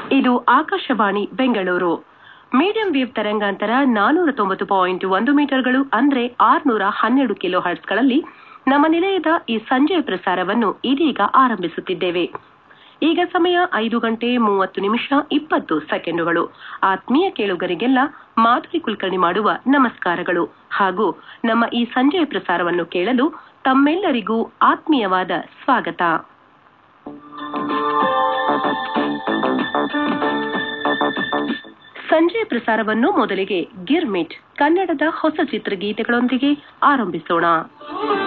ಇದು Akashvani Bengaluru medium wave ತರಂಗಾಂತರ ನಾನೂರ ತೊಂಬತ್ತು ಪಾಯಿಂಟ್ ಒಂದು ಮೀಟರ್ಗಳು ಅಂದ್ರೆ ಆರ್ನೂರ ಹನ್ನೆರಡು ಕಿಲೋ ಹರ್ಟ್ಸ್ಗಳಲ್ಲಿ ನಮ್ಮ ನಿಲಯದ ಈ ಸಂಜೆಯ ಪ್ರಸಾರವನ್ನು ಇದೀಗ ಆರಂಭಿಸುತ್ತಿದ್ದೇವೆ ಈಗ ಸಮಯ ಐದು ಗಂಟೆ ಮೂವತ್ತು ನಿಮಿಷ ಇಪ್ಪತ್ತು ಸೆಕೆಂಡುಗಳು ಆತ್ಮೀಯ ಕೇಳುಗರಿಗೆಲ್ಲ ಮಾಧುರಿ ಕುಲಕರ್ಣಿ ಮಾಡುವ ನಮಸ್ಕಾರಗಳು ಹಾಗೂ ನಮ್ಮ ಈ ಸಂಜೆಯ ಪ್ರಸಾರವನ್ನು ಕೇಳಲು ತಮ್ಮೆಲ್ಲರಿಗೂ ಆತ್ಮೀಯವಾದ ಸ್ವಾಗತ ಸಂಜೆಯ ಪ್ರಸಾರವನ್ನು ಮೊದಲಿಗೆ ಗಿರ್ಮಿಟ್ ಕನ್ನಡದ ಹೊಸ ಚಿತ್ರಗೀತೆಗಳೊಂದಿಗೆ ಆರಂಭಿಸೋಣ